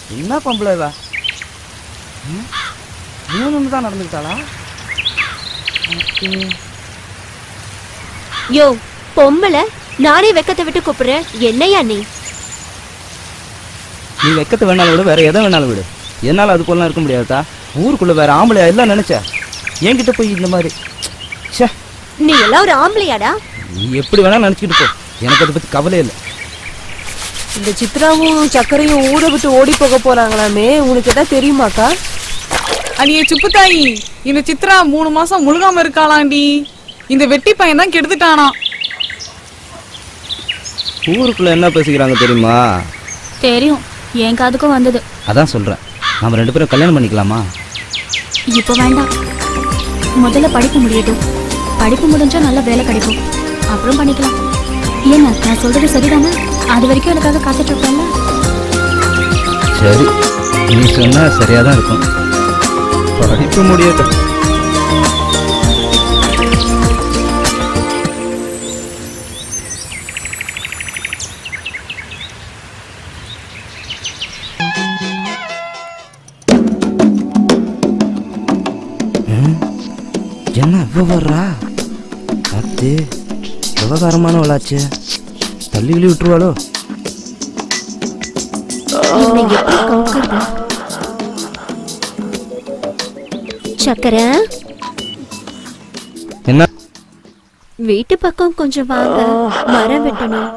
என்ன பொம்பளை இவ ம்? மூணுன்னு தான் நடந்துக்கிட்டாளா ஓகே. யோ பொம்பளை நானே வெக்கத்தை விட்டு கூப்பிடுறேன் என்னையா நீ நீ வெக்கத்தை வேணாலும் விடு வேற எதை வேணாலும் விடு என்னால் அதுக்குள்ளலாம் இருக்க முடியாதுதா ஊருக்குள்ள வேற ஆம்பளையா எல்லாம் நினைச்ச என்கிட்ட போய் இந்த மாதிரி ச்சே நீ எல்லாம் ஒரு ஆம்பளையாடா நீ எப்படி வேணாலும் நினச்சிக்கிட்டு போ எனக்கு அதை பற்றி கவலை இல்லை இந்த சித்ராவும் சக்கரையும் ஊரை விட்டு ஓடி போக போறாங்களாமே உனக்கு எதாவது தெரியுமாக்கா அடியே சுப்புத்தாயி இந்த சித்ரா மூணு மாசம் முழுகாம இருக்காளாண்டி இந்த வெட்டி பையன் தான் கெடுத்துட்டானா ஊருக்குள்ள என்ன பேசிக்கிறாங்க தெரியுமா தெரியும் என் காதுக்கும் வந்தது அதான் சொல்கிறேன் நம்ம ரெண்டு பேரும் கல்யாணம் பண்ணிக்கலாமா இப்போ வேண்டாம் முதல்ல படிப்பு முடியட்டும் படிப்பு முடிஞ்சா நல்ல வேலை கிடைக்கும் அப்புறம் பண்ணிக்கலாம் ஏன்னா நான் சொல்றது சரிதானே அது வரைக்கும் எனக்காக காத்துட்டு இருப்பேன்ல சரி நீ சொன்னா சரியாக தான் இருக்கும் படிப்பு முடியட்டும் ம், என்ன இவ்வளோ வர்றா அத்து விவகாரமானவளாச்சு தள்ளி கிள்ளி விட்டுருவாளோ இவனை எப்படி கவுக்கிறது சக்கரை என்ன வீட்டு பக்கம் கொஞ்சம் வாங்க மரம் வெட்டணும்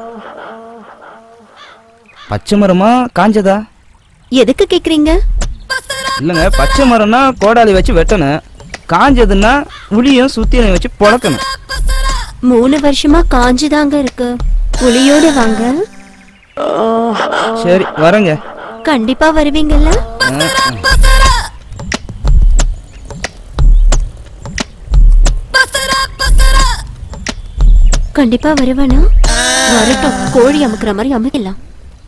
பச்சை மரமா காஞ்சதா எதுக்கு கேக்குறீங்க இல்லைங்க பச்சை மரம்னா கோடாலி வச்சு வெட்டணும் காஞ்சதுன்னா உளியும் சுத்தியலையும் வச்சு பொழக்கணும் மூணு வருஷமா காஞ்சுதாங்க இருக்கு புளியோட வாங்க சரி வரேங்க கண்டிப்பா வருவீங்கல்ல கண்டிப்பா வருவானா வரட்டும் கோழி அமுக்குற மாதிரி அமுக்கலாம்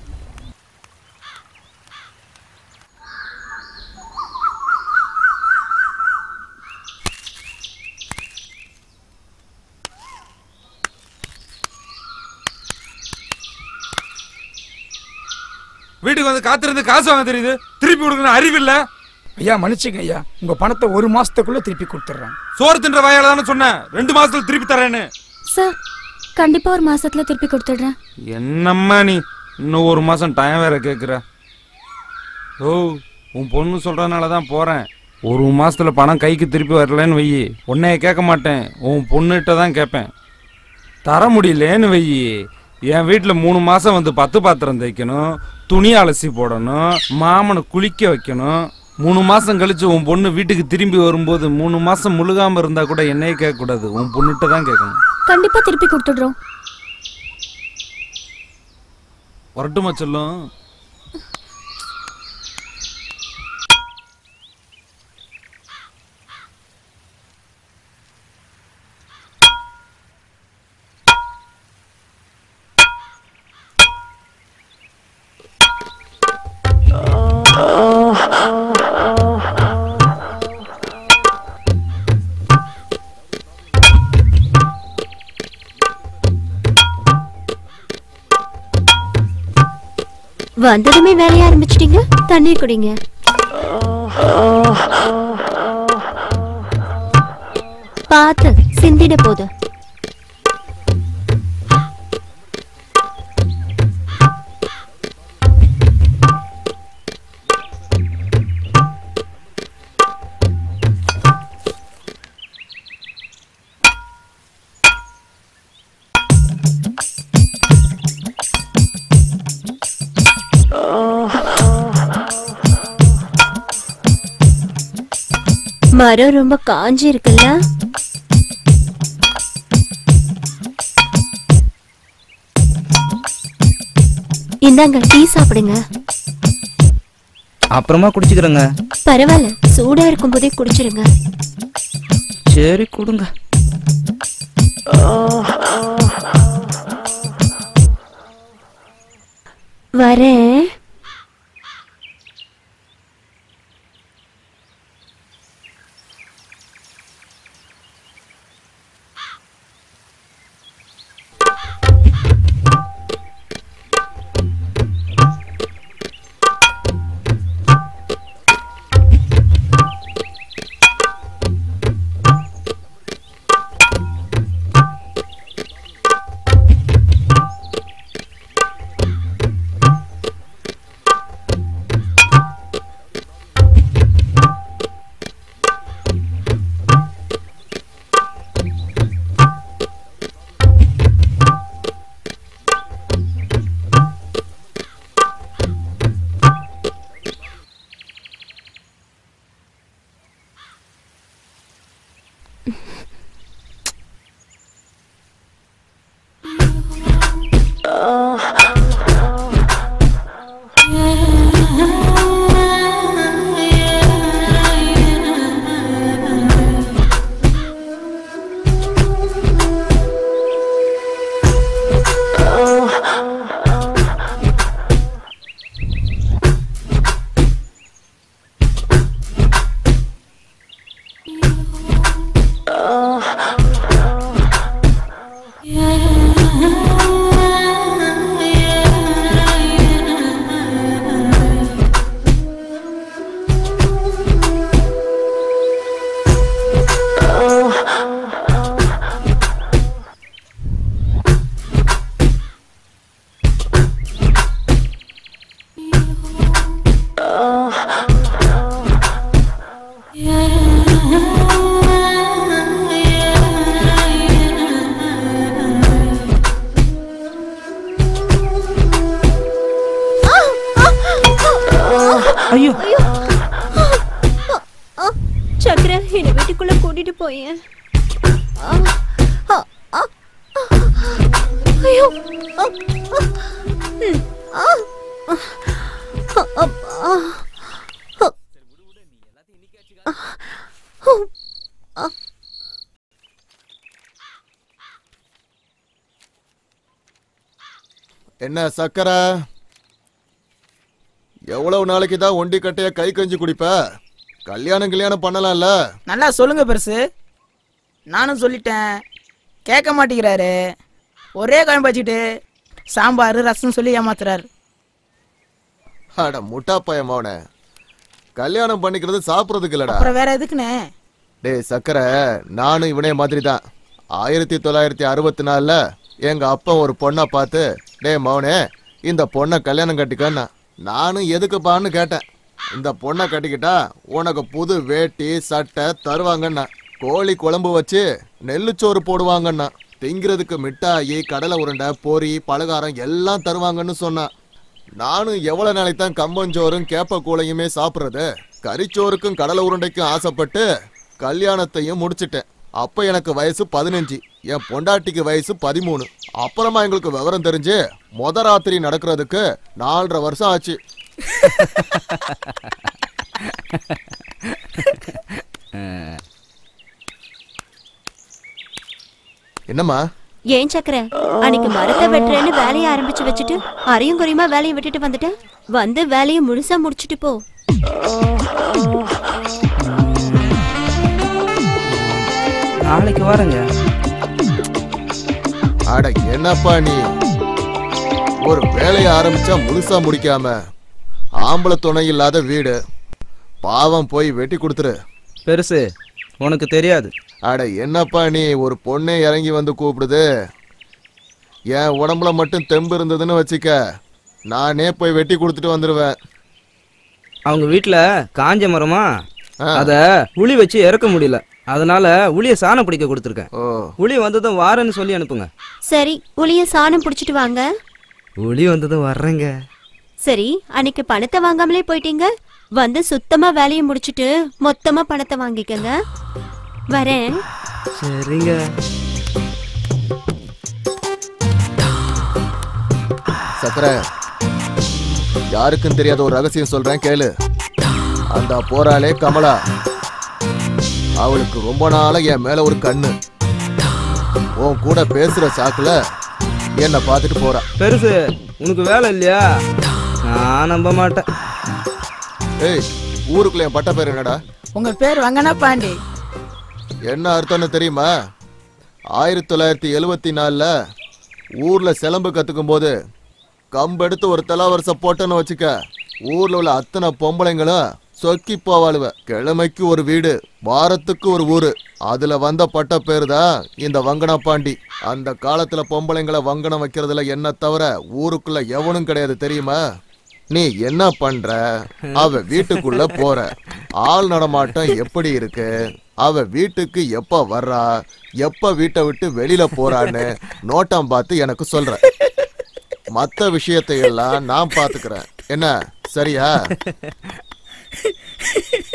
வீட்டுக்கு வந்து காத்திருந்து காசு வாங்க தெரியுது திருப்பி கொடுக்கணும் அறிவில்ல ஐயா மன்னிச்சுங்க ஐயா உங்க பணத்தை ஒரு மாசத்துக்குள்ள திருப்பி கொடுத்துட்றேன் சோறு தின்ற வாயால தானே சொன்னேன் ரெண்டு மாசத்துல திருப்பி தரேன்னு சார் கண்டிப்பா ஒரு மாசத்துல திருப்பி கொடுத்துடுறேன் என்னம்மா நீ இன்னும் ஒரு மாசம் டைம் வேற கேக்குற ஓ உன் பொண்ணு சொல்றதுனால தான் போறேன் ஒரு மாசத்துல பணம் கைக்கு திருப்பி வரலன்னு வையி உன்னைய கேட்க மாட்டேன் உன் பொண்ணுகிட்ட தான் கேட்பேன் தர முடியலேன்னு வையி என் வீட்டில் மூணு மாசம் வந்து பத்து பாத்திரம் தைக்கணும் துணி அலசி போடணும் மாமனை குளிக்க வைக்கணும் மூணு மாசம் கழிச்சு உன் பொண்ணு வீட்டுக்கு திரும்பி வரும்போது மூணு மாசம் முழுகாம இருந்தா கூட என்னையே கேட்கக்கூடாது உன் பொண்ணுகிட்ட தான் கேட்கணும் கண்டிப்பா திருப்பி கொடுத்துடுறோம் வரட்டுமா செல்லும் வந்ததுமே வேலைய ஆரம்பிச்சிட்டீங்க தண்ணீர் குடிங்க பார்த்து சிந்திட போது மரம் ரொம்ப காஞ்சி இருக்குல்ல இந்தாங்க டீ சாப்பிடுங்க அப்புறமா குடிச்சுக்கிறேங்க பரவாயில்ல சூடா இருக்கும்போதே குடிச்சிருங்க சரி கொடுங்க வரேன் ஐயோ சக்கரை என்னை வீட்டுக்குள்ள கூட்டிட்டு போயேன் ஐயோ ஆ, ஆ, ம், ஆ, ஆ, ஆ, ஆ, ஆ, ஆ. என்ன சக்கரை எவ்வளவு நாளைக்கு தான் ஒண்டி கட்டைய கை கஞ்சி குடிப்ப கல்யாணம் கல்யாணம் பண்ணலாம்ல நல்லா சொல்லுங்க பெருசு நானும் சொல்லிட்டேன் கேட்க மாட்டேங்கிறாரு ஒரே குழம்பு வச்சுக்கிட்டு சாம்பார் ரசம் சொல்லி ஏமாத்துறாரு அட முட்டா பையன் மவனே கல்யாணம் பண்ணிக்கிறது சாப்பிட்றதுக்கு இல்லடா அப்புறம் வேற எதுக்குண்ணே டேய் சக்கரை நானும் இவனே மாதிரி தான் ஆயிரத்தி தொள்ளாயிரத்தி அறுபத்தி நாலில் எங்கள் அப்பா ஒரு பொண்ணை பார்த்து டேய் மவனே இந்த பொண்ணை கல்யாணம் கட்டிக்கன்னா நானும் எதுக்குப்பான்னு கேட்டேன் இந்த பொண்ணை கட்டிக்கிட்டா உனக்கு புது வேட்டி சட்டை தருவாங்கண்ணா கோழி குழம்பு வச்சு நெல்லுச்சோறு போடுவாங்கண்ணா திங்கிறதுக்கு மிட்டாயி கடலை உருண்டை பொரி பலகாரம் எல்லாம் தருவாங்கன்னு சொன்னான் நானும் எவ்வளவு நாளைக்கு தான் கம்பஞ்சோறும் கேப்ப கூளையுமே சாப்பிட்றது கறிச்சோறுக்கும் கடலை உருண்டைக்கும் ஆசைப்பட்டு கல்யாணத்தையும் முடிச்சிட்டேன் அப்ப எனக்கு வயசு பதினஞ்சு என் பொண்டாட்டிக்கு வயசு பதிமூணு அப்புறமா எங்களுக்கு விவரம் தெரிஞ்சு மொத ராத்திரி நடக்கிறதுக்கு நாலரை வருஷம் ஆச்சு என்னம்மா ஏன் சக்கரை அன்னைக்கு மரத்தை வெட்டுறேன்னு வேலையை ஆரம்பிச்சு வச்சுட்டு அரையும் குறையுமா வேலையை விட்டுட்டு வந்துட்டேன் வந்து வேலையை முழுசா முடிச்சிட்டு போ நாளைக்கு வரேங்க அட என்னப்பா நீ ஒரு வேலையை ஆரம்பிச்சா முழுசா முடிக்காம ஆம்பளை துணை இல்லாத வீடு பாவம் போய் வெட்டி கொடுத்துரு பெருசு உனக்கு தெரியாது அட என்னப்பா நீ ஒரு பொண்ணே இறங்கி வந்து கூப்பிடுது என் உடம்புல மட்டும் தெம்பு இருந்ததுன்னு வச்சுக்க நானே போய் வெட்டி கொடுத்துட்டு வந்துடுவேன் அவங்க வீட்டில் காஞ்ச மரமா ஆ. அதை உளி வச்சு இறக்க முடியல அதனால உளியை சாணம் பிடிக்க கொடுத்துருக்கேன் ஓ உளி வந்ததும் வாரேன்னு சொல்லி அனுப்புங்க சரி உளிய சாணம் புடிச்சிட்டு வாங்க உளி வந்ததும் வர்றேங்க சரி அன்னைக்கு பணத்தை வாங்காமலே போயிட்டீங்க வந்து சுத்தமா வேலையை முடிச்சிட்டு மொத்தமா பணத்தை வாங்கிக்கங்க வரேன் சரிங்க சக்கரை யாருக்கும் தெரியாத ஒரு ரகசியம் சொல்றேன் கேளு அந்த போறாளே கமலா அவளுக்கு ரொம்ப நாளா என் மேல ஒரு கண்ணு உன் கூட பேசுற சாக்குல என்னை பார்த்துட்டு போறா பெருசு உனக்கு வேலை இல்லையா நான் நம்ப மாட்டேன் ஏய் ஊருக்குள்ள என் பட்ட பேர் என்னடா உங்க பேர் வங்கனா பாண்டி என்ன அர்த்தம்னு தெரியுமா ஆயிரத்தி தொள்ளாயிரத்தி எழுவத்தி நாலில் ஊரில் சிலம்பு கற்றுக்கும் போது கம்பெடுத்து ஒரு தலாவரிசை போட்டேன்னு வச்சுக்க ஊரில் உள்ள அத்தனை பொம்பளைங்களும் சொக்கி போவாளுவ கிழமைக்கு ஒரு வீடு வாரத்துக்கு ஒரு ஊரு அதுல வந்த பட்ட பேர் தான் இந்த வங்கன பாண்டி அந்த காலத்துல பொம்பளைங்களை வங்கனம் வைக்கிறதுல என்ன தவிர ஊருக்குள்ள எவனும் கிடையாது தெரியுமா நீ என்ன பண்ற அவ வீட்டுக்குள்ள போற ஆள் நடமாட்டம் எப்படி இருக்கு அவ வீட்டுக்கு எப்ப வர்றா எப்ப வீட்டை விட்டு வெளியில போறான்னு நோட்டம் பார்த்து எனக்கு சொல்ற மத்த விஷயத்தை எல்லாம் நான் பாத்துக்கிறேன் என்ன சரியா